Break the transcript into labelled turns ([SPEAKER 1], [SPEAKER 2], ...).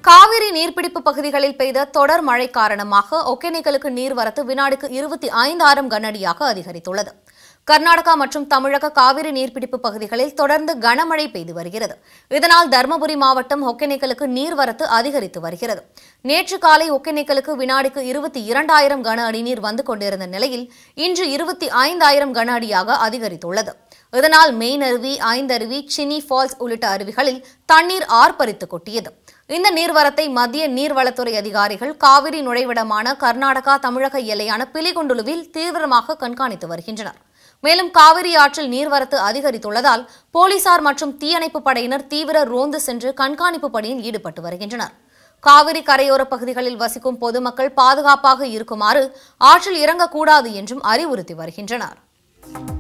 [SPEAKER 1] காவிரி நீர்பிடிப்பு பகுதிகளில் பெய்த தொடர் மழை காரணமாக ஒகேனக்கலுக்கு நீர்வரத்து வினாடிக்கு இருபத்தி ஐந்தாயிரம் கனஅடியாக அதிகரித்துள்ளது கர்நாடகா மற்றும் தமிழக காவிரி நீர்பிடிப்பு பகுதிகளில் தொடர்ந்து கனமழை பெய்து வருகிறது இதனால் தருமபுரி மாவட்டம் ஒகேனக்கலுக்கு நீர்வரத்து அதிகரித்து வருகிறது நேற்று காலை ஒகேனக்கலுக்கு வினாடிக்கு இருபத்தி இரண்டாயிரம் கன அடி நீர் வந்து கொண்டிருந்த நிலையில் இன்று இருபத்தி ஐந்தாயிரம் கன அடியாக அதிகரித்துள்ளது இதனால் மெயின் ஐந்தருவி சினி ஃபால்ஸ் உள்ளிட்ட அருவிகளில் தண்ணீர் ஆர்ப்பரித்து கொட்டியது இந்த நீர்வரத்தை மத்திய நீர்வளத்துறை அதிகாரிகள் காவிரி நுழைவிடமான கர்நாடகா தமிழக எல்லையான பிலிகுண்டுலுவில் தீவிரமாக கண்காணித்து வருகின்றனர் மேலும் காவிரி ஆற்றில் நீர்வரத்து அதிகரித்துள்ளதால் போலீசார் மற்றும் தீயணைப்பு படையினர் தீவிர ரோந்து சென்று கண்காணிப்பு பணியில் ஈடுபட்டு வருகின்றனர் காவிரி கரையோர பகுதிகளில் வசிக்கும் பொதுமக்கள் பாதுகாப்பாக இருக்குமாறு ஆற்றில் இறங்கக்கூடாது என்றும் அறிவுறுத்தி வருகின்றனர்